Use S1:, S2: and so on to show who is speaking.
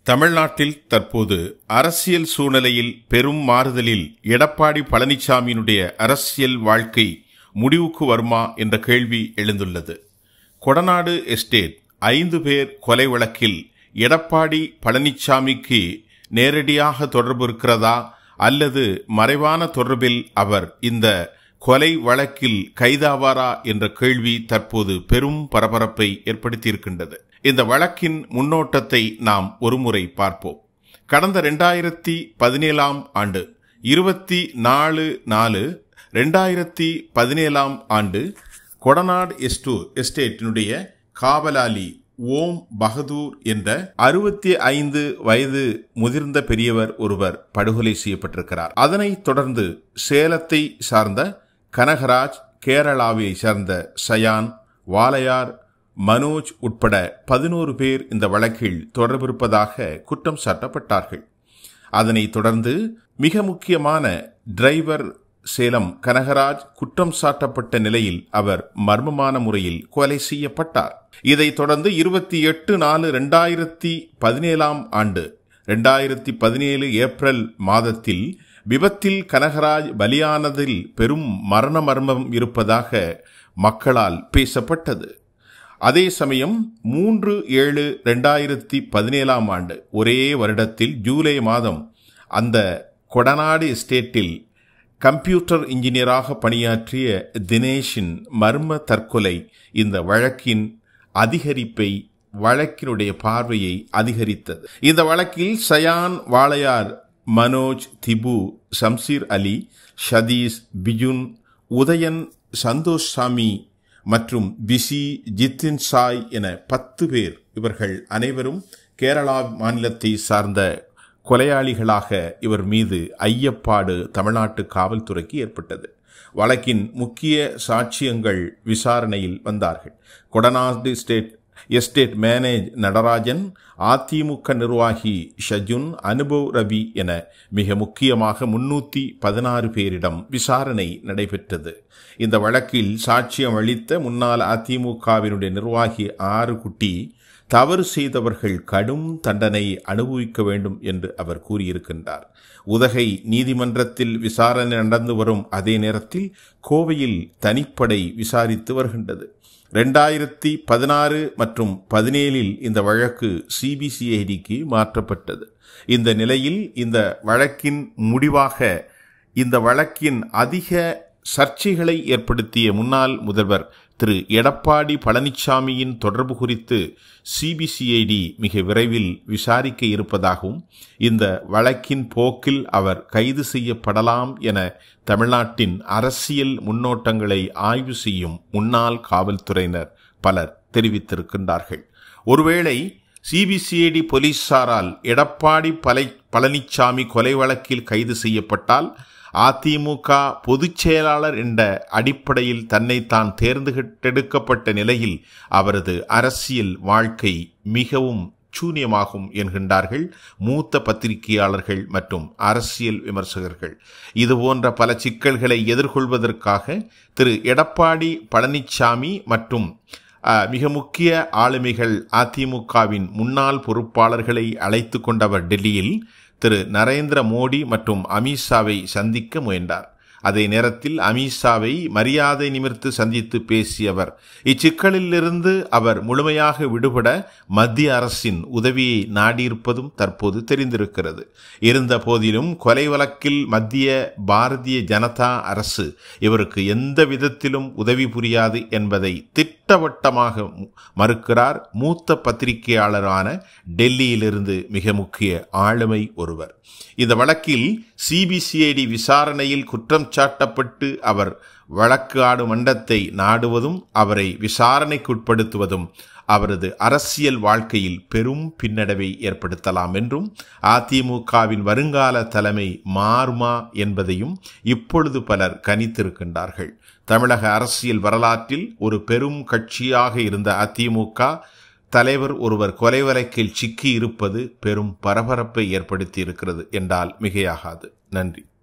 S1: தமிழ்நாட்டில் தற்போது அரசியல் சூழ்நிலையில் பெரும் மாறுதலில் எடப்பாடி பழனிசாமியினுடைய அரசியல் வாழ்க்கை முடிவுக்கு வருமா என்ற கேள்வி எழுந்துள்ளது கொடநாடு எஸ்டேட் ஐந்து பேர் கொலை வழக்கில் எடப்பாடி பழனிசாமிக்கு நேரடியாக தொடர்பு இருக்கிறதா அல்லது மறைவான தொடர்பில் அவர் இந்த கொலை வழக்கில் கைதாவாரா என்ற கேள்வி தற்போது பெரும் பரபரப்பை ஏற்படுத்தியிருக்கின்றது இந்த வழக்கின் முன்னோட்டத்தை நாம் ஒருமுறை பார்ப்போம் கடந்த ரெண்டாயிரத்தி பதினேழாம் ஆண்டு இருபத்தி நாலு நாலு ரெண்டாயிரத்தி பதினேழாம் ஆண்டு கொடநாடு எஸ்டூ எஸ்டேட்டினுடைய காவலாளி ஓம் பகதூர் என்ற அறுபத்தி ஐந்து வயது முதிர்ந்த பெரியவர் ஒருவர் படுகொலை செய்யப்பட்டிருக்கிறார் அதனைத் தொடர்ந்து சேலத்தை சார்ந்த கனகராஜ் கேரளாவை சேர்ந்த சயான் வாளையார் மனோஜ் உட்பட பதினோரு பேர் இந்த வழக்கில் தொடர்பிருப்பதாக குற்றம் சாட்டப்பட்டார்கள் அதனைத் தொடர்ந்து மிக முக்கியமான டிரைவர் சேலம் கனகராஜ் குற்றம் சாட்டப்பட்ட நிலையில் அவர் மர்மமான முறையில் கொலை செய்யப்பட்டார் இதைத் தொடர்ந்து இருபத்தி எட்டு நாலு ரெண்டாயிரத்தி பதினேழாம் ஆண்டு ரெண்டாயிரத்தி பதினேழு ஏப்ரல் மாதத்தில் விபத்தில் கனகராஜ் பலியானதில் பெரும் மரண மர்மம் இருப்பதாக மக்களால் பேசப்பட்டது அதே சமயம் மூன்று ஏழு ரெண்டாயிரத்தி பதினேழாம் ஆண்டு ஒரே வருடத்தில் ஜூலை மாதம் அந்த கொடநாடு எஸ்டேட்டில் கம்ப்யூட்டர் இன்ஜினியராக பணியாற்றிய தினேஷின் மர்ம தற்கொலை இந்த வழக்கின் அதிகரிப்பை வழக்கினுடைய பார்வையை அதிகரித்தது இந்த வழக்கில் சயான் வாளையார் மனோஜ் திபு சம்சீர் அலி ஷதீஸ் பிஜுன் உதயன் சந்தோஷ் சாமி மற்றும் பிசி ஜித்தின் சாய் என பத்து பேர் இவர்கள் அனைவரும் கேரளா மாநிலத்தை சார்ந்த கொலையாளிகளாக இவர் மீது ஐயப்பாடு தமிழ்நாட்டு காவல்துறைக்கு ஏற்பட்டது வழக்கின் முக்கிய சாட்சியங்கள் விசாரணையில் வந்தார்கள் Kodanad state estate manage Natarajan AIADMK நிர்வாகி ஷஜுன் அனுபவ் ரவி என மிக முக்கியமாக முன்னூத்தி பதினாறு பேரிடம் விசாரணை நடைபெற்றது இந்த வழக்கில் சாட்சியம் அளித்த முன்னாள் அதிமுகவினுடைய நிர்வாகி ஆறு குட்டி தவறு செய்தவர்கள் கடும் தண்டனை அனுபவிக்க வேண்டும் என்று அவர் கூறியிருக்கின்றார் உதகை நீதிமன்றத்தில் விசாரணை நடந்து வரும் அதே நேரத்தில் கோவையில் தனிப்படை விசாரித்து வருகின்றது ரெண்டாயிரத்தி பதினாறு மற்றும் பதினேழில் இந்த வழக்கு சிபிசிஐடிக்கு மாற்றப்பட்டது இந்த நிலையில் இந்த வழக்கின் முடிவாக இந்த வழக்கின் அதிக சர்ச்சைகளை ஏற்படுத்திய முன்னாள் முதல்வர் திரு எடப்பாடி பழனிசாமியின் தொடர்பு குறித்து சிபிசிஐடி மிக விரைவில் விசாரிக்க இருப்பதாகவும் இந்த வழக்கின் போக்கில் அவர் கைது செய்யப்படலாம் என தமிழ்நாட்டின் அரசியல் முன்னோட்டங்களை ஆய்வு செய்யும் முன்னாள் காவல்துறையினர் பலர் தெரிவித்திருக்கின்றார்கள் ஒருவேளை சிபிசிஐடி போலீசாரால் எடப்பாடி பலை பழனிசாமி கொலை வழக்கில் கைது செய்யப்பட்டால் அதிமுக பொதுச் செயலாளர் என்ற அடிப்படையில் தன்னை தான் தேர்ந்தெடுக்கப்பட்ட நிலையில் அவரது அரசியல் வாழ்க்கை மிகவும் சூன்யமாகும் என்கின்றார்கள் மூத்த பத்திரிகையாளர்கள் மற்றும் அரசியல் விமர்சகர்கள் இதுபோன்ற பல சிக்கல்களை எதிர்கொள்வதற்காக திரு எடப்பாடி பழனிசாமி மற்றும் மிக முக்கிய ஆளுமைகள் அதிமுகவின் முன்னாள் பொறுப்பாளர்களை அழைத்து கொண்டவர் டெல்லியில் திரு நரேந்திர மோடி மற்றும் அமித்ஷாவை சந்திக்க முயன்றார் அதே நேரத்தில் அமித்ஷாவை மரியாதை நிமிர்த்து சந்தித்து பேசியவர் இச்சிக்கலிலிருந்து அவர் முழுமையாக விடுபட மத்திய அரசின் உதவியை நாடியிருப்பதும் தற்போது தெரிந்திருக்கிறது இருந்த போதிலும் கொலை வழக்கில் மத்திய பாரதிய ஜனதா அரசு இவருக்கு எந்த விதத்திலும் உதவி புரியாது என்பதை திட்டவட்டமாக மறுக்கிறார் மூத்த பத்திரிகையாளரான டெல்லியிலிருந்து மிக முக்கிய ஆளுமை ஒருவர் இந்த வழக்கில் சிபிசிஐடி விசாரணையில் குற்றம் சாட்டப்பட்டு அவர் வழக்கு ஆடு மண்டத்தை நாடுவதும் அவரை விசாரணைக்குட்படுத்துவதும் அவரது அரசியல் வாழ்க்கையில் பெரும் பின்னடைவை ஏற்படுத்தலாம் என்றும் அதிமுகவின் வருங்கால தலைமை மாறுமா என்பதையும் இப்பொழுது பலர் கணித்திருக்கின்றார்கள் தமிழக அரசியல் வரலாற்றில் ஒரு பெரும் கட்சியாக இருந்த அதிமுக தலைவர் ஒருவர் கொலை வழக்கில் சிக்கி இருப்பது பெரும் பரபரப்பை ஏற்படுத்தி இருக்கிறது என்றால் மிகையாகாது நன்றி